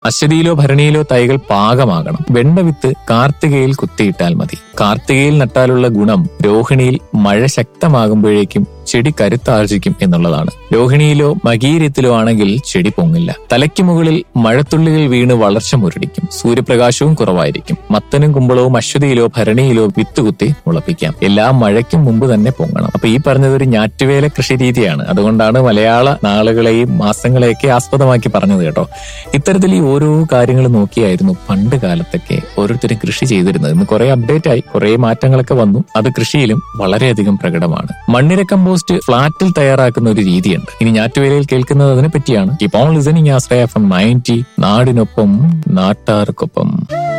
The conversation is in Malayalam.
അശ്വതിയിലോ ഭരണിയിലോ തൈകൾ പാകമാകണം വെണ്ട വിത്ത് കാർത്തികയിൽ കുത്തിയിട്ടാൽ മതി കാർത്തികയിൽ നട്ടാലുള്ള ഗുണം രോഹിണിയിൽ മഴ ശക്തമാകുമ്പോഴേക്കും ചെടി കരുത്താർജിക്കും എന്നുള്ളതാണ് രോഹിണിയിലോ മകീരത്തിലോ ആണെങ്കിൽ ചെടി പൊങ്ങില്ല തലയ്ക്ക് മുകളിൽ മഴത്തുള്ളികൾ വീണ് വളർച്ച മുരടിക്കും സൂര്യപ്രകാശവും കുറവായിരിക്കും മത്തനും കുമ്പളവും അശ്വതിയിലോ ഭരണിയിലോ വിത്ത് കുത്തി മുളപ്പിക്കാം എല്ലാം മഴയ്ക്കും മുമ്പ് തന്നെ പൊങ്ങണം അപ്പൊ ഈ പറഞ്ഞത് ഒരു ഞാറ്റുവേല കൃഷി രീതിയാണ് അതുകൊണ്ടാണ് മലയാള നാളുകളെയും മാസങ്ങളെയൊക്കെ ആസ്പദമാക്കി പറഞ്ഞത് കേട്ടോ ഇത്തരത്തിൽ ഈ ഓരോ കാര്യങ്ങൾ നോക്കിയായിരുന്നു പണ്ട് കാലത്തൊക്കെ ഓരോരുത്തരും കൃഷി ചെയ്തിരുന്നത് ഇന്ന് കുറെ അപ്ഡേറ്റ് ആയി കുറെ മാറ്റങ്ങളൊക്കെ വന്നു അത് കൃഷിയിലും വളരെയധികം പ്രകടമാണ് മണ്ണിര കമ്പോസ്റ്റ് ഫ്ളാറ്റിൽ തയ്യാറാക്കുന്ന ഒരു രീതിയുണ്ട് ഇനി ഞാറ്റുവേലയിൽ കേൾക്കുന്നത് അതിനെ പറ്റിയാണ് ഇപ്പോൾ listening Ashraya F M ninety നാടിനൊപ്പം നാട്ടാർക്കൊപ്പം